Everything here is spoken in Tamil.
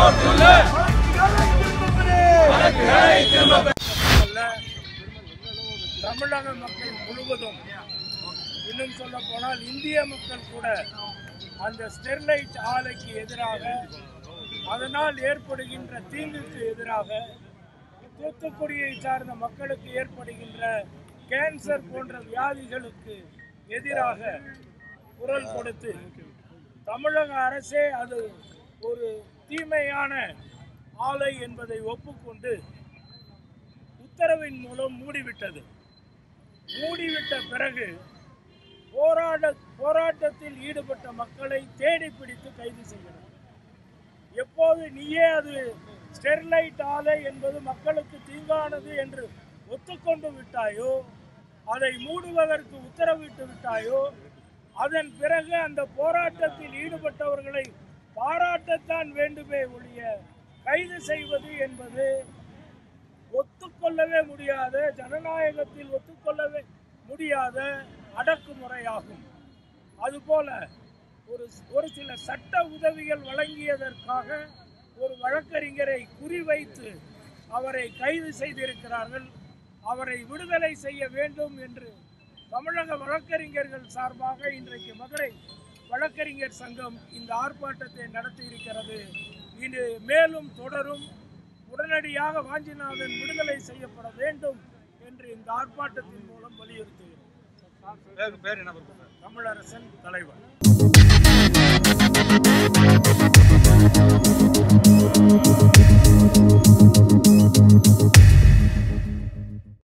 அல்ல, தமிழக மக்கள் முழுவதும் இன்னும் சொல்ல போனால் இந்திய மக்கள் கூட அந்த ஸ்டெர்லைட் ஆலைக்கு எதிராக அதனால் ஏற்படுகின்ற தீங்குக்கு எதிராக தூத்துக்குடியை சார்ந்த மக்களுக்கு ஏற்படுகின்ற கேன்சர் போன்ற வியாதிகளுக்கு எதிராக குரல் கொடுத்து தமிழக அரசே அது ஒரு தீமையான ஆலை என்பதை ஒப்புக்கொண்டு உத்தரவின் மூலம் மூடிவிட்டது மூடிவிட்ட பிறகு போராட போராட்டத்தில் ஈடுபட்ட மக்களை தேடி பிடித்து கைது செய்கிறது எப்போது நீயே அது ஸ்டெர்லைட் ஆலை என்பது மக்களுக்கு தீங்கானது என்று ஒத்துக்கொண்டு விட்டாயோ அதை மூடுவதற்கு உத்தரவிட்டு விட்டாயோ அதன் பிறகு அந்த போராட்டத்தில் ஈடுபட்டவர்களை பாராட்டத்தான் வேண்டுமே ஒழிய கைது செய்வது என்பது ஒத்துக்கொள்ளவே முடியாத ஜனநாயகத்தில் ஒத்துக்கொள்ளவே முடியாத அடக்குமுறையாகும் அதுபோல ஒரு ஒரு சில சட்ட உதவிகள் வழங்கியதற்காக ஒரு வழக்கறிஞரை குறிவைத்து அவரை கைது செய்திருக்கிறார்கள் அவரை விடுதலை செய்ய வேண்டும் என்று தமிழக வழக்கறிஞர்கள் சார்பாக இன்றைக்கு மதுரை வழக்கறிஞர் சங்கம் இந்த ஆர்ப்பாட்டத்தை நடத்தி இருக்கிறது இது மேலும் தொடரும் உடனடியாக வாஞ்சிநாதன் விடுதலை செய்யப்பட வேண்டும் என்று இந்த ஆர்ப்பாட்டத்தின் மூலம் வலியுறுத்துகிறோம் பேர் என்ன பொறுப்பு சார் தமிழரசன் தலைவர் Thank